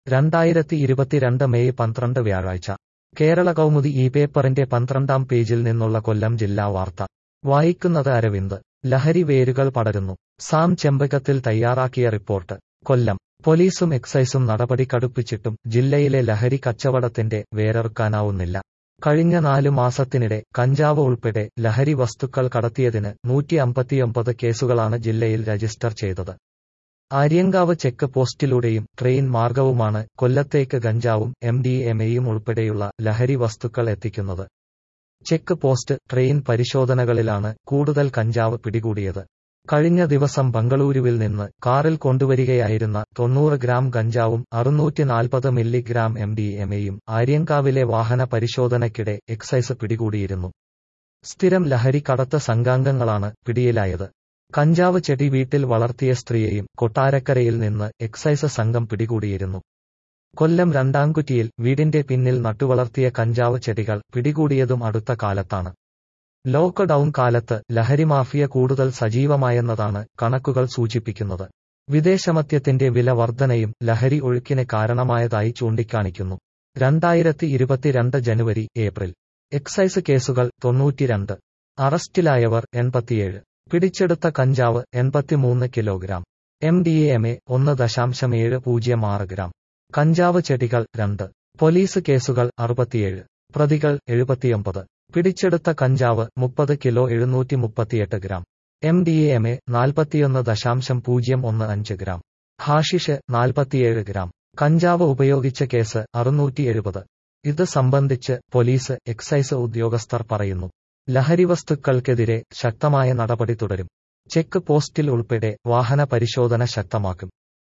രണ്ടായിരത്തി ഇരുപത്തിരണ്ട് മെയ് പന്ത്രണ്ട് വ്യാഴാഴ്ച കേരള കൗമുദി ഈ പേപ്പറിന്റെ പന്ത്രണ്ടാം പേജിൽ നിന്നുള്ള കൊല്ലം ജില്ലാ വാർത്ത വായിക്കുന്നത് അരവിന്ദ് ലഹരി വേരുകൾ പടരുന്നു സാം ചെമ്പകത്തിൽ തയ്യാറാക്കിയ റിപ്പോർട്ട് കൊല്ലം പോലീസും എക്സൈസും നടപടി കടുപ്പിച്ചിട്ടും ജില്ലയിലെ ലഹരി കച്ചവടത്തിന്റെ വേരറുക്കാനാവുന്നില്ല കഴിഞ്ഞ നാലു മാസത്തിനിടെ കഞ്ചാവ് ഉൾപ്പെടെ ലഹരി വസ്തുക്കൾ കടത്തിയതിന് നൂറ്റി അമ്പത്തിയൊമ്പത് കേസുകളാണ് ജില്ലയിൽ രജിസ്റ്റർ ചെയ്തത് ആര്യങ്കാവ് ചെക്ക് പോസ്റ്റിലൂടെയും ട്രെയിൻ മാർഗവുമാണ് കൊല്ലത്തേക്ക് ഗഞ്ചാവും എം ഡി എം എയും ഉൾപ്പെടെയുള്ള ലഹരി വസ്തുക്കൾ എത്തിക്കുന്നത് ചെക്ക് പോസ്റ്റ് ട്രെയിൻ പരിശോധനകളിലാണ് കൂടുതൽ കഞ്ചാവ് പിടികൂടിയത് കഴിഞ്ഞ ദിവസം ബംഗളൂരുവിൽ നിന്ന് കാറിൽ കൊണ്ടുവരികയായിരുന്ന തൊണ്ണൂറ് ഗ്രാം ഗഞ്ചാവും അറുന്നൂറ്റി നാൽപ്പത് മില്ലിഗ്രാം എം ഡി എം എയും ആര്യങ്കാവിലെ വാഹന പരിശോധനയ്ക്കിടെ എക്സൈസ് പിടികൂടിയിരുന്നു സ്ഥിരം ലഹരി കടത്ത സംഘാംഗങ്ങളാണ് പിടിയിലായത് കഞ്ചാവ് ചെടി വീട്ടിൽ വളർത്തിയ സ്ത്രീയെയും കൊട്ടാരക്കരയിൽ നിന്ന് എക്സൈസ് സംഘം പിടികൂടിയിരുന്നു കൊല്ലം രണ്ടാംകുറ്റിയിൽ വീടിന്റെ പിന്നിൽ നട്ടുവളർത്തിയ കഞ്ചാവ് ചെടികൾ പിടികൂടിയതും അടുത്ത കാലത്താണ് ലോക്ക്ഡൌൺ കാലത്ത് ലഹരി മാഫിയ കൂടുതൽ സജീവമായെന്നതാണ് കണക്കുകൾ സൂചിപ്പിക്കുന്നത് വിദേശമദ്യത്തിന്റെ വില വർധനയും ലഹരി ഒഴുക്കിന് കാരണമായതായി ചൂണ്ടിക്കാണിക്കുന്നു രണ്ടായിരത്തി ഇരുപത്തിരണ്ട് ജനുവരി ഏപ്രിൽ എക്സൈസ് കേസുകൾ തൊണ്ണൂറ്റിരണ്ട് അറസ്റ്റിലായവർ എൺപത്തിയേഴ് പിടിച്ചെടുത്ത കഞ്ചാവ് എൺപത്തിമൂന്ന് kilogram M D M A ഒന്ന് ദശാംശം ഏഴ് പൂജ്യം ആറ് ഗ്രാം കഞ്ചാവ് ചെടികൾ രണ്ട് പോലീസ് കേസുകൾ അറുപത്തിയേഴ് പ്രതികൾ എഴുപത്തിയൊമ്പത് പിടിച്ചെടുത്ത കഞ്ചാവ് മുപ്പത് കിലോ എഴുന്നൂറ്റി മുപ്പത്തിയെട്ട് gram M D M A നാൽപ്പത്തിയൊന്ന് ദശാംശം പൂജ്യം ഒന്ന് അഞ്ച് ഗ്രാം ഹാഷിഷ് നാൽപ്പത്തിയേഴ് ഗ്രാം കഞ്ചാവ് ഉപയോഗിച്ച കേസ് അറുന്നൂറ്റി എഴുപത് ഇത് സംബന്ധിച്ച് പോലീസ് എക്സൈസ് ഉദ്യോഗസ്ഥർ പറയുന്നു ലഹരി വസ്തുക്കൾക്കെതിരെ ശക്തമായ നടപടി തുടരും ചെക്ക് പോസ്റ്റിൽ ഉൾപ്പെടെ വാഹന പരിശോധന ശക്തമാക്കും